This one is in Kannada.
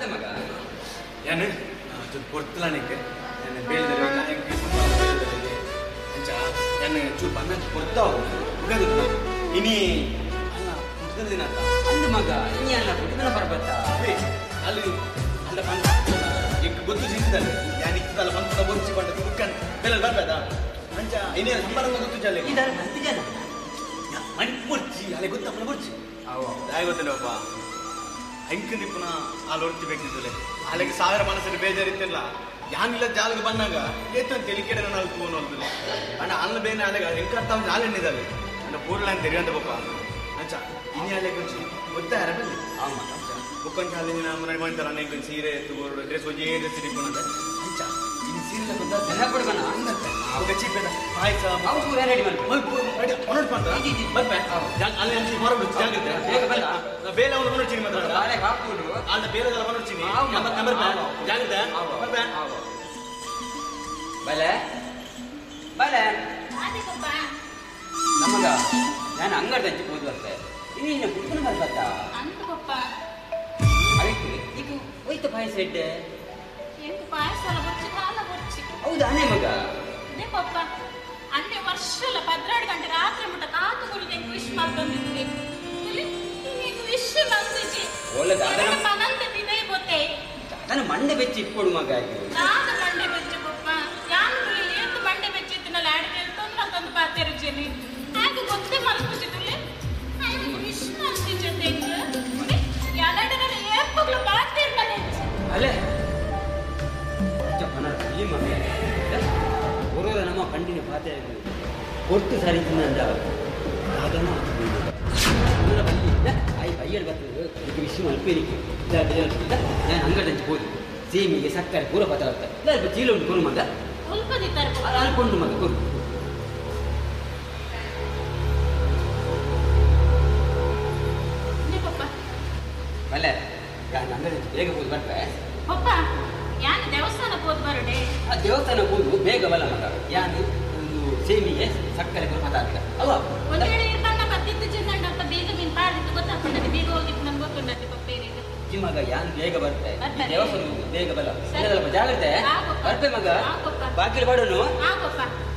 ಅದೇ ಮಗ ಏನು ಚೂರು ಕೊಡ್ತಲಾನಿಕ್ಕೆ ನಾನು ಬೇಲದಲ್ಲಿ ನಾಯಕ್ಕೆ ಬೇಲದಲ್ಲಿ ಅಂಚ ನಾನು ಚೂರು ಬಣ್ಣ ಕೊಡ್ತಾವ ಉಗದು ಇನಿ ಅಲ್ಲ ಮುಟ್ಕದ ದಿನ ಅಂತ ಅಂದು ಮಗ ಇನಿ ಅಲ್ಲ ಕುಟುಂಬನ ಬರ್ಬತ್ತ ಏ, ಅಲ್ಲಿ ಅಲ್ಲ ಬಂದ ಈಗ ಗೊತ್ತು ಸಿಗ್ತದೆ ಯಾನ್ ಇತ್ತಲ್ಲ ಬಂದ ಬೊಚ್ಚಿ ಬಂದ ಕುಕ್ಕನ್ ಬೇಲೆ ಬರ್ಬೇಡ ಅಂಚ ಇನ್ನೇನು ಸಂಬಾರ ಗೊತ್ತು ಜಲ್ಲೆ ಇದರ ಹತ್ತು ಜನ ಮಣಿ ಬೊಚ್ಚಿ ಅಲ್ಲಿ ಗೊತ್ತಪ್ಪನ ಬೊಚ್ಚಿ ಅವ ಯಾಕೆ ಗೊತ್ತಿಲ್ಲಪ್ಪ ಹೆಂಕ ನಿಪ್ಪುನ ಅಲ್ಲಿ ಹೊಡ್ತಿಬೇಕಿದ್ದಲೆ ಅಲ್ಲಿಗೆ ಸಾವಿರ ಮನಸ್ಸಲ್ಲಿ ಬೇಜಾರಿತ್ತಿಲ್ಲ ಯಾನಿಲ್ಲ ಜಾಲಿಗೆ ಬಂದಾಗ ಏತು ತಲೆ ಕೆಡೆ ನಾನು ತೂನು ಅಂತಲೇ ಅಣ್ಣ ಅಲ್ಲ ಬೇನೆ ಅಲ್ಲಿಗೆ ಹೆಂಕ ತಾವು ಜಾಲಿನಿದ್ದಾವೆ ಅಣ್ಣ ಪೂರ್ಣ ಅಂತ ತೆರಿಯಂತ ಬಪ್ಪ ಅಂಚ ಇನಿ ಅಲ್ಲಿಗೆ ಕೊಂಚಿ ಗೊತ್ತಾರ ಬಲ್ಲಿ ಅವ ಮಗ ಬುಕ್ಕೊಂಚ ಅಲ್ಲಿ ನಮ್ಮ ಮನೆ ಮಾಡ್ತಾರ ಅಣ್ಣ ಹಿಂಗೆ ಸೀರೆ ತಗೋರು ಡ್ರೆಸ್ ಒಜೆ ಡ್ರೆಸ್ ಇಟ್ಕೊಂಡ ಅಂಚ ಇನ್ನು ಸೀರೆ ಗೊತ್ತಾ ಜನ ಕೊಡ್ಬನ ಅವಾಗ ಚಿಪ್ಪದ ಪಾಯಸ ಅವು ಪೂರ ರೆಡಿ ಮಾಡಿ ಅಲ್ಲಿ ಅಂಚಿ ಹೊರಬಿಡು ಜಾಗ್ರತೆ ಬೇಗ ಬಲ್ಲ ಬೇಲೆ ಅವನು ಬಂದು ಮಾತ್ರ ಬಾಳೆ ಹಾಕುದು ಅಲ್ಲ ಬೇರೆ ಬಂದು ಆವ್ ಮಗ. ನಂಬರ್ ಆವ್ ಆವ್. ಜಾಗ್ರತೆ ಆವ್ ಆವ್. ಬರ್ಬೇ ಆವ್. ಬಲೆ ಬಲೆ ಅದೇ ಪಪ್ಪ ನಮಗ ನಾನು ಅಂಗಡಿ ಹಂಚಿ ಹೋದ್ ಬರ್ತೆ ಇನ್ನೇನು ಕುಟ್ಕೊಂಡು ಬರ್ಬತ್ತ ಅಂತ ಪಪ್ಪ ಅದಕ್ಕೆ ಈಗ ಹೋಯ್ತು ಪಾಯಸ ಇಡ್ಡೆ ಎಂತ ಪಾಯಸ ಎಲ್ಲ ಬಚ್ಚಿ ಕಾಲ ಬಚ್ಚಿ ಹೌದಾ ಅನೇ ಮಗ ಅದೇ ಪಪ್ಪ ಅಂದೆ ವರ್ಷಲ್ಲ ಪದ್ರಾಡು ಗಂಟೆ ರಾತ್ರಿ ಮುಟ್ಟ ಕಾತು ಕುಳಿದೆ ವಿಶ್ ಮಾಡ್ಕೊಂಡಿದ್ದೆ ಇಲ್ಲಿ ನೀನು ವಿಶ್ ಮಂದಿಜಿ ಒಳ್ಳೆದ ಅದನ್ನ ಪನಂತೆ ಬಿದೆ ಗೊತ್ತೇ ಅದನ್ನ ಮಂಡೆ ಬೆಚ್ಚಿ ಇಟ್ಕೊಡು ಮಗ ಈಗ ನಾದ ಮಂಡೆ ಬೆಚ್ಚ ಪಪ್ಪ ಯಾನು ಎಂತ ಮಂಡೆ ಬೆಚ್ಚಿತ್ತಿನಲ್ಲ ಆಡಿಗೆ ತೊಂದ ತಂದು ಪಾತಿರ್ಜೀನಿ ಹಾಗೆ ಗೊತ್ತೇ ಮಲ್ಪಿಸಿದಲ್ಲಿ ವಿಶ್ ಮಂದಿಜಿ ಎರಡರಲ್ಲಿ ಏರ್ಪಗ್ಲು ಪಾತಿರ್ತಾನೆ ಅಲ್ಲೇ ಪನ ಈ ಮಗ ಬರೋದ ನಮ್ಮ ಕಂಡಿನ ಪಾತೆ ಒಟ್ಟು ಸರಿ ತಿನ್ನಂದ ಅದನ್ನ ಆಯ್ ಬೈಯಡ್ ಬರ್ತದೆ ಈಗ ವಿಷಯ ಮಲ್ಪೇನಿಕ್ಕೆ ನಾನು ಅಂಗಡಿ ಹಂಚಿ ಹೋದು ಸೇಮಿಗೆ ಸಕ್ಕರೆ ಪೂರ ಪದಾರ್ಥ ಸ್ವಲ್ಪ ಚೀಲ ಉಂಟು ಕೊಡು ಮಗ ಉಲ್ಪದಿದ್ದಾರೆ ಅದು ಅನ್ಕೊಂಡು ಮಗ ಕೊಡು ಪಪ್ಪ ಅಲ್ಲೇ ನಾನು ಅಂಗಡಿ ಹಂಚಿ ಬೇಗ ಹೋಗಿ ಬರ್ತೆ ಪಪ್ಪ ಯಾನ್ ದೇವಸ್ಥಾನ ಹೋದ್ ಬರಡೆ ಆ ದೇವಸ್ಥಾನ ಹೋದು ಬೇಗ ಬಲ್ಲ ಮಗ ಯಾನು ಒಂದು ಸೇಮಿಗೆ ಸಕ್ಕರೆ ಪೂರ ಪದಾರ್ಥ ಅವ ಒಂದ್ ವೇಳೆ ಇರ್ಬಣ್ಣ ಬದ್ದಿದ್ದು ಚಿನ್ನಣ್ಣ ಅಂತ ಬೇಗ ಮೀನ್ ಪಾಡಿದ್ದು ಗೊತ್ತಾಗ್ತದೆ ಬೇಗ ಹೋಗಿದ್ದು ನನ್ಗೆ ಗೊತ್ತುಂಡತ್ತೆ ಪಪ್ಪ ಏನಿದೆ ಈ ಮಗ ಯಾನ್ ಬೇಗ ಬರ್ತೆ ಬರ್ತಾರೆ. ದೇವಸ್ಥಾನ ಹೋಗು, ಬೇಗ ಬಲ್ಲ ಸರಿ. ಸ್ವಲ್ಪ ಜಾಗ್ರತೆ ಆಗಪ್ಪ. ಬರ್ತೆ ಮಗ ಆಗಪ್ಪ. ಬಾಗಿಲು ಬಾಡೋನು ಆ ಪಪ್ಪ